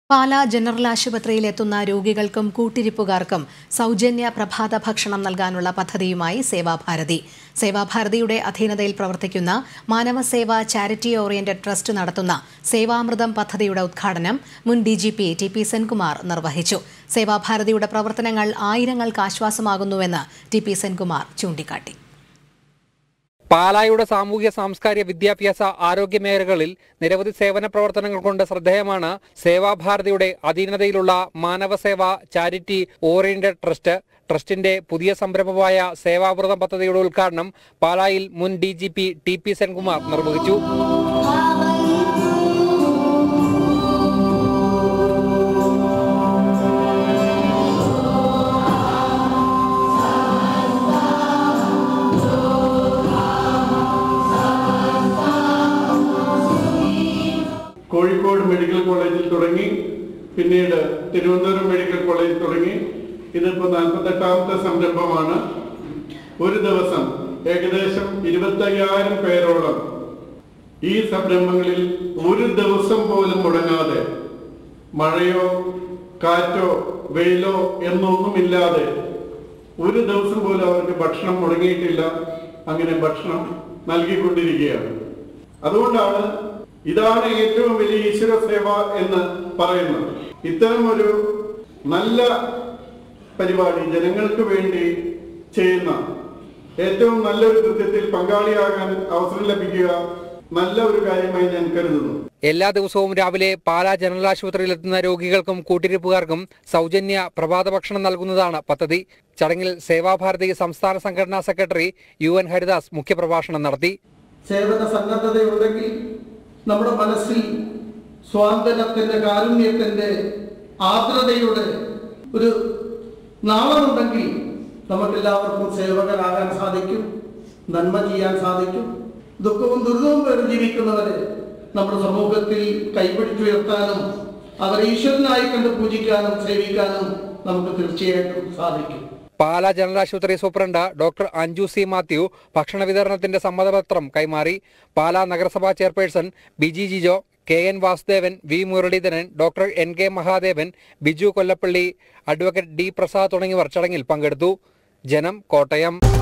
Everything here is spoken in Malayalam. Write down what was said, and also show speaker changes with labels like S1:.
S1: പാലാ ജനറൽ ആശുപത്രിയിൽ എത്തുന്ന രോഗികൾക്കും കൂട്ടിരിപ്പുകാർക്കും സൗജന്യ പ്രഭാത ഭക്ഷണം നൽകാനുള്ള പദ്ധതിയുമായി സേവാഭാരതി സേവാഭാരതിയുടെ അധീനതയിൽ പ്രവർത്തിക്കുന്ന മാനവസേവ ചാരിറ്റി ഓറിയന്റഡ് ട്രസ്റ്റ് നടത്തുന്ന സേവാമൃതം പദ്ധതിയുടെ ഉദ്ഘാടനം മുൻ D G P T P Senkumar നിർവഹിച്ചു സേവാഭാരതിയുടെ പ്രവർത്തനങ്ങൾ ആയിരങ്ങൾക്ക് ആശ്വാസമാകുന്നുവെന്ന് ടി പി സെൻകുമാർ ചൂണ്ടിക്കാട്ടി
S2: പാലായുടെ സാമൂഹ്യ സാംസ്കാരിക വിദ്യാഭ്യാസ ആരോഗ്യ മേഖലകളിൽ നിരവധി സേവന പ്രവർത്തനങ്ങൾ കൊണ്ട് ശ്രദ്ധേയമാണ് സേവാഭാരതിയുടെ അധീനതയിലുള്ള മാനവസേവ ചാരിറ്റി ഓറിയന്റഡ് ട്രസ്റ്റ് ട്രസ്റ്റിന്റെ പുതിയ സംരംഭമായ സേവാവൃതം പദ്ധതിയുടെ ഉദ്ഘാടനം പാലായിൽ മുൻ D G P T P Senkumar നിർവഹിച്ചു
S3: കോഴിക്കോട് മെഡിക്കൽ കോളേജിൽ തുടങ്ങി പിന്നീട് തിരുവനന്തപുരം മെഡിക്കൽ കോളേജിൽ തുടങ്ങി ഇതിപ്പോൾ നാൽപ്പത്തെട്ടാമത്തെ സംരംഭമാണ് ഒരു ദിവസം ഏകദേശം ഇരുപത്തയ്യായിരം പേരോളം ഈ സംരംഭങ്ങളിൽ ഒരു ദിവസം പോലും മുടങ്ങാതെ മഴയോ കാറ്റോ വെയിലോ എന്നൊന്നുമില്ലാതെ ഒരു ദിവസം പോലും അവർക്ക് ഭക്ഷണം മുടങ്ങിയിട്ടില്ല അങ്ങനെ ഭക്ഷണം നൽകിക്കൊണ്ടിരിക്കുകയാണ് അതുകൊണ്ടാണ് ഇതാണ് ഏറ്റവും വലിയ ഈശ്വര സേവ എന്ന് പറയുന്നത് ഇത്തരം ഒരു നല്ല പരിപാടി ജനങ്ങൾക്ക് വേണ്ടി ചെയ്യുന്ന ഏറ്റവും നല്ലൊരു കൃത്യത്തിൽ പങ്കാളിയാകാൻ അവസരം ലഭിക്കുക നല്ല ഒരു കാര്യമായി ഞാൻ കരുതുന്നു
S2: എല്ലാ ദിവസവും രാവിലെ പാലാ ജനറൽ ആശുപത്രിയിൽ എത്തുന്ന രോഗികൾക്കും കൂട്ടിരിപ്പുകാർക്കും സൗജന്യ പ്രഭാത ഭക്ഷണം നൽകുന്നതാണ് പദ്ധതി ചടങ്ങിൽ സേവാഭാരതി സംസ്ഥാന സംഘടനാ സെക്രട്ടറി യു എൻ ഹരിദാസ് മുഖ്യപ്രഭാഷണം നടത്തി
S4: സേവന സന്നദ്ധതയുണ്ടെങ്കിൽ നമ്മുടെ മനസ്സിൽ സ്വാതന്ത്ര്യത്തിന്റെ കാരുണ്യത്തിന്റെ ആർദ്രതയുടെ ഒരു നാളമുണ്ടെങ്കിൽ നമുക്കെല്ലാവർക്കും സേവകരാകാൻ സാധിക്കും നന്മ ചെയ്യാൻ സാധിക്കും ദുഃഖവും ദുരിതവും പേര് ജീവിക്കുന്നവരെ നമ്മുടെ സമൂഹത്തിൽ കൈപിടിച്ചുയർത്താനും അവരെ ഈശ്വരനായി കണ്ട് പൂജിക്കാനും സേവിക്കാനും നമുക്ക് തീർച്ചയായിട്ടും സാധിക്കും
S2: പാലാ ജനറൽ ആശുപത്രി superintendent doctor Anju C Mathew ഭക്ഷണ വിതരണത്തിന്റെ സമ്മതപത്രം കൈമാറി പാലാ നഗരസഭാ chairperson Biji Jijo K N Vasudevan V Muraleedharan doctor N K Mahadevan Biju Kollappally advocate D Prasad തുടങ്ങിയവർ ചടങ്ങിൽ പങ്കെടുത്തു ജനം കോട്ടയം